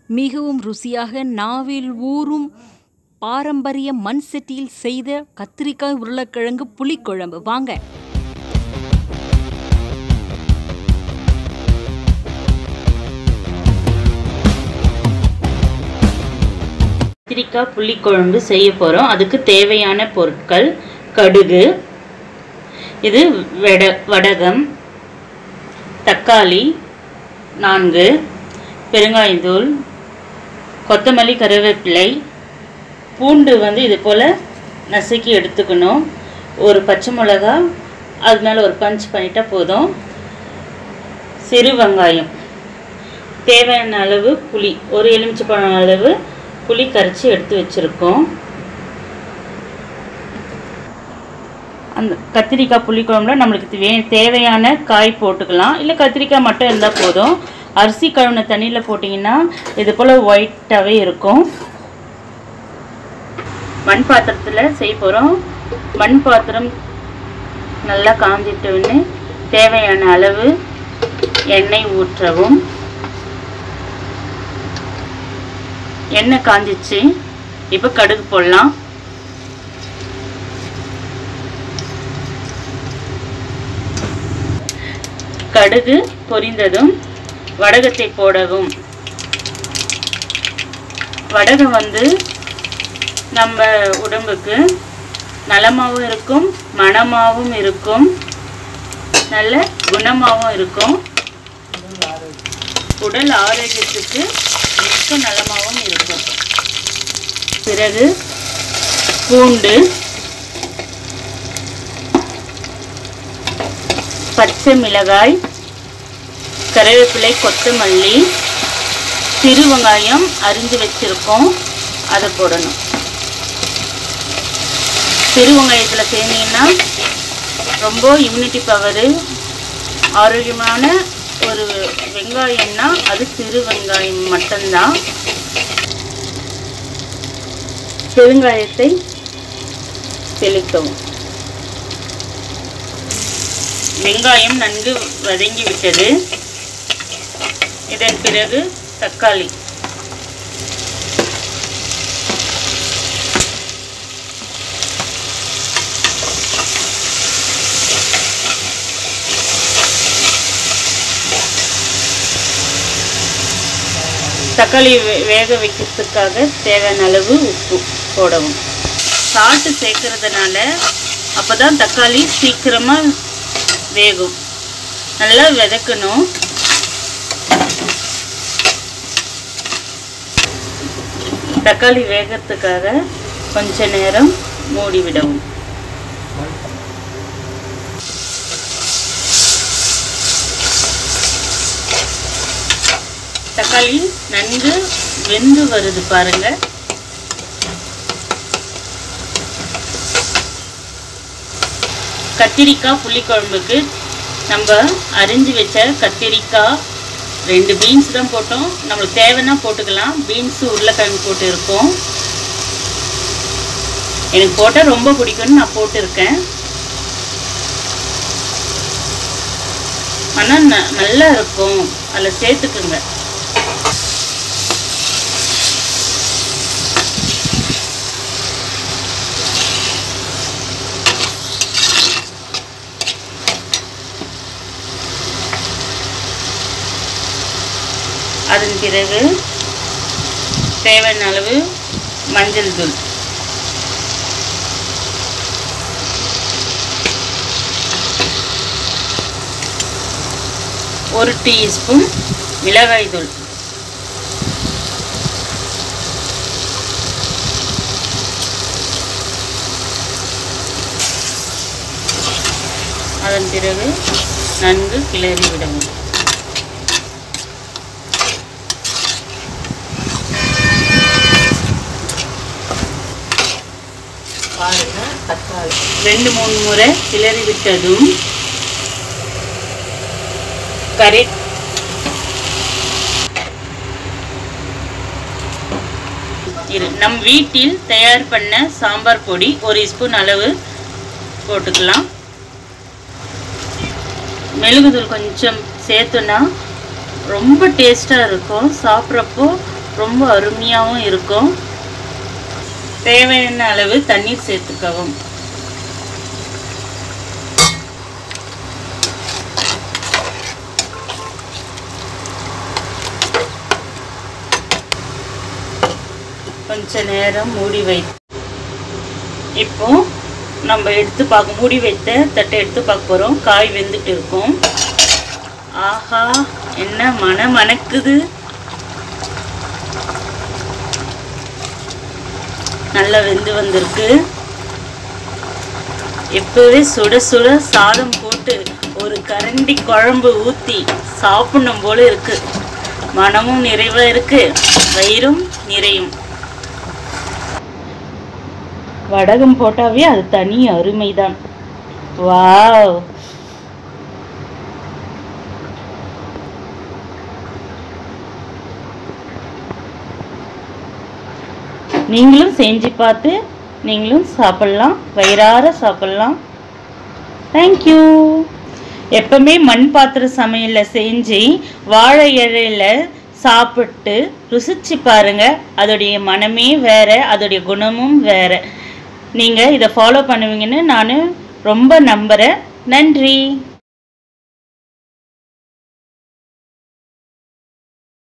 மிகவும் ருசியாக நாவில் ஊறும் பாரம்பரிய மண் சட்டியில் செய்த கத்திரிக்காய் உருளைக்கிழங்கு புளிக்குழம்பு வாங்க கத்திரிக்காய் புளிக்குழம்பு செய்ய போகிறோம் அதுக்கு தேவையான பொருட்கள் கடுகு இது வெட வடகம் தக்காளி நான்கு பெருங்காயத்தூள் கொத்தமல்லி கருவேப்பிலை பூண்டு வந்து இது போல் நசுக்கி எடுத்துக்கணும் ஒரு பச்சை மிளகா அது மேலே ஒரு பஞ்ச் பண்ணிட்டா போதும் சிறு வெங்காயம் தேவையான அளவு புளி ஒரு எலுமிச்சைப்பழம் அளவு புளி கரைச்சி எடுத்து வச்சுருக்கோம் அந்த கத்திரிக்காய் புளிக்குழம்புல நம்மளுக்கு வே தேவையான காய் போட்டுக்கலாம் இல்லை கத்திரிக்காய் மட்டும் இருந்தால் போதும் அரிசி கழுவின தண்ணியில் போட்டிங்கன்னா இது போல் ஒயிட்டாகவே இருக்கும் மண் பாத்திரத்தில் செய்ய போகிறோம் மண் பாத்திரம் நல்லா காஞ்சிட்டோன்னு தேவையான அளவு எண்ணெய் ஊற்றவும் எண்ணெய் காஞ்சிச்சு இப்போ கடுகு போடலாம் கடுகு பொரிந்ததும் வடகத்தை போடவும் வடகம் வந்து நம்ம உடம்புக்கு நலமாகவும் இருக்கும் மணமாகவும் இருக்கும் நல்ல குணமாகவும் இருக்கும் உடல் ஆரோக்கியத்துக்கு மிக்க நலமாகவும் இருக்கும் பிறகு பூண்டு பச்சை மிளகாய் கருவேப்பிலை கொத்தமல்லி சிறு வெங்காயம் அரிஞ்சு வச்சுருக்கோம் அதை போடணும் சிறு வெங்காயத்தில் சேர்ந்தீங்கன்னா ரொம்ப இம்யூனிட்டி பவரு ஆரோக்கியமான ஒரு வெங்காயம்னா அது சிறு வெங்காயம் மட்டும்தான் பெருங்காயத்தை தெளிக்கவும் வெங்காயம் நன்கு வதங்கி விட்டது இதன் பிறகு தக்காளி தக்காளி வே- வேக வைக்கிறதுக்காக தேவையான அளவு உப்பு போடவும் சால்ட்டு சேர்க்கறதுனால அப்போ தான் தக்காளி சீக்கிரமாக வேகும் நல்லா விதக்கணும் தக்காளி வேகறதுக்காக கொஞ்ச நேரம் மூடி விடவும் தக்காளி நன்கு வெந்து வருது பாருங்க கத்திரிக்காய் புளிக்குழம்புக்கு நம்ம அரிஞ்சு வச்ச கத்திரிக்காய் ரெண்டு பீன்ஸ் தான் போட்டோம் நம்மளுக்கு தேவைன்னா போட்டுக்கலாம் பீன்ஸு உருளைக்கிழங்கு போட்டு இருக்கோம் எனக்கு போட்டால் ரொம்ப பிடிக்கும்னு நான் போட்டிருக்கேன் ஆனால் ந நல்லா இருக்கும் அதில் சேர்த்துக்குங்க அதன் பிறகு தேவையான அளவு மஞ்சள் தூள் ஒரு டீஸ்பூன் மிளகாய் தூள் அதன் பிறகு நன்கு கிளறி விடவும் பாருங்க தக்காளி ரெண்டு மூணு முறை கிளறி விட்டதும் கரை இரு நம் வீட்டில் தயார் பண்ண சாம்பார் பொடி ஒரு ஸ்பூன் அளவு போட்டுக்கலாம் மெழுகுதூள் கொஞ்சம் சேர்த்துனா ரொம்ப டேஸ்ட்டாக இருக்கும் சாப்பிட்றப்போ ரொம்ப அருமையாகவும் இருக்கும் தேவையான அளவு தண்ணீர் சேர்த்துக்கவும் கொஞ்ச நேரம் மூடி வை இப்போ நம்ம எடுத்து பார்க்க மூடி வைத்த தட்டை எடுத்து பார்க்க போகிறோம் காய் வெந்துட்டு இருக்கும் ஆஹா என்ன மன மணக்குது நல்லா வெந்து வந்திருக்கு இப்பவே சுட சுட சாதம் போட்டு ஒரு கரண்டி குழம்பு ஊற்றி சாப்பிடணும் போல இருக்கு மனமும் நிறைவா இருக்கு வயிறும் நிறையும் வடகம் போட்டாவே அது தனி அருமைதான் வாவ் நீங்களும் செஞ்சு பார்த்து நீங்களும் சாப்பிட்லாம் வயிறார சாப்பிட்லாம் தேங்க்யூ எப்பவுமே மண் பாத்திர சமையலில் செஞ்சு வாழை இலையில சாப்பிட்டு ருசிச்சு பாருங்க அதோடைய மனமே வேற அதோடைய குணமும் வேற நீங்கள் இதை ஃபாலோ பண்ணுவீங்கன்னு நான் ரொம்ப நம்புகிறேன் நன்றி